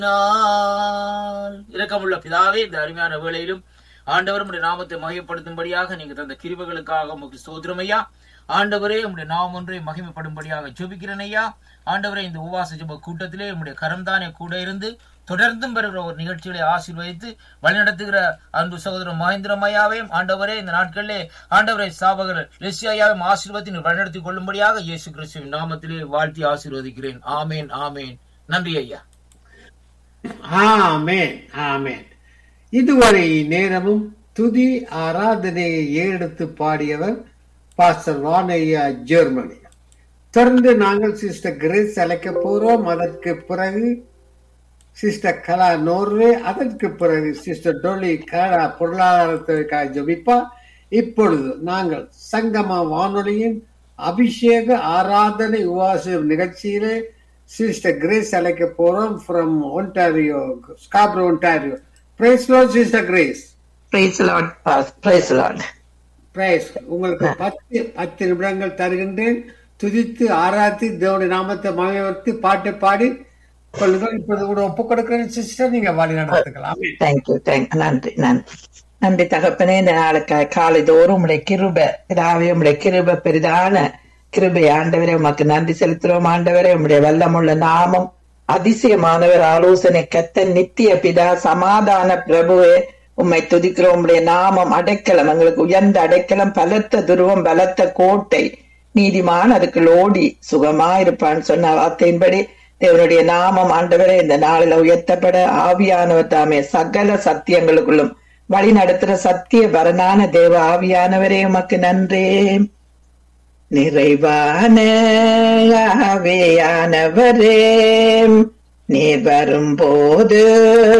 நாள் இரக்கமுள்ள பிதாவே இந்த அருமையான வேளையிலும் ஆண்டவர் உடைய நாமத்தை மகிமைப்படுத்தும்படியாக நீங்க தந்த கிருபைகளுக்காக உங்களுக்கு சோதரமையா ஆண்டவரே உம்முடைய நாமம் ஒன்றை மகிமைப்படும்படியாக ஜெபிக்கிறேன் ஐயா ஆண்டவரே இந்த உபவாச ஜெப கூட்டத்திலே உம்முடைய கரம்தானே கூட இருந்து தொடர்ந்தும் பெறுகிற ஒரு நிகழ்ச்சிகளை ஆசீர்வதித்து வழிநடத்துகிற அன்பு சகோதரர் மகேந்திரம் ஐயாவையும் ஆண்டவரே இந்த நாட்களிலே ஆண்டவரை சாபகர் லெஸ்யாவையும் ஆசீர்வதித்து வழிநடத்திக் கொள்ளும்படியாக இயேசு கிறிஸ்துவின் நாமத்திலே வாழ்த்தி ஆசீர்வதிக்கிறேன் ஆமேன் ஆமேன் நன்றி ஐயா ஆமென் ஆமென் இதுவரை நேரமும் துதி ஆராதனையை ஏறெடுத்து பாடியவர் பாஸ்டர் வானையா ஜெர்மனி தொடர்ந்து நாங்கள் சிஸ்டர் கிரேஸ் அழைக்க போறோம் அதற்கு பிறகு சிஸ்டர் கலா நோர்வே அதற்கு பிறகு சிஸ்டர் டொலி கனடா பொருளாதாரத்திற்காக ஜபிப்பா இப்பொழுது நாங்கள் சங்கம வானொலியின் அபிஷேக ஆராதனை உவாச நிகழ்ச்சியிலே சிஸ்டர் கிரேஸ் அழைக்க போறோம் from Ontario Scarborough Ontario praise Lord sister Grace Praise the Lord. Pastor. Praise the Lord. Praise உங்களுக்கு பத்து பத்து நிமிடங்கள் தருகின்றேன் துதித்து ஆராத்தி தேவனுடைய நாமத்தை மகிழ்வர்த்தி பாட்டு பாடி கொள்ளுங்கள் இப்பொழுது கூட ஒப்புக் கொடுக்கிறேன் சிஸ்டர் நீங்க வழி நடத்துக்கலாம் Thank you. Thank நன்றி நன்றி நன்றி தகப்பனே இந்த நாளுக்காய் காலை தோறும் உடைய கிருப பிதாவே உடைய கிருப பெரிதான கிருபை ஆண்டவரே உமக்கு நன்றி செலுத்துறோம் ஆண்டவரே உம்முடைய வல்லமுள்ள நாமம் அதிசயமானவர் ஆலோசனை கத்த நித்திய பிதா சமாதான பிரபுவே உம்மை துதிக்கிறோம் உம்முடைய நாமம் அடைக்கலம் எங்களுக்கு உயர்ந்த அடைக்கலம் பலத்த துருவம் பலத்த கோட்டை நீதிமான் அதுக்கு ஓடி சுகமா இருப்பான்னு சொன்ன வார்த்தையின்படி தேவனுடைய நாமம் ஆண்டவரே இந்த நாளில் உயர்த்தப்பட ஆவியானவர் தாமே சகல சத்தியங்களுக்குள்ளும் வழி நடத்துற சத்திய பரனான தேவ ஆவியானவரே உமக்கு நன்றே நிறைவான ஆவியானவரே நீர் வரும்போது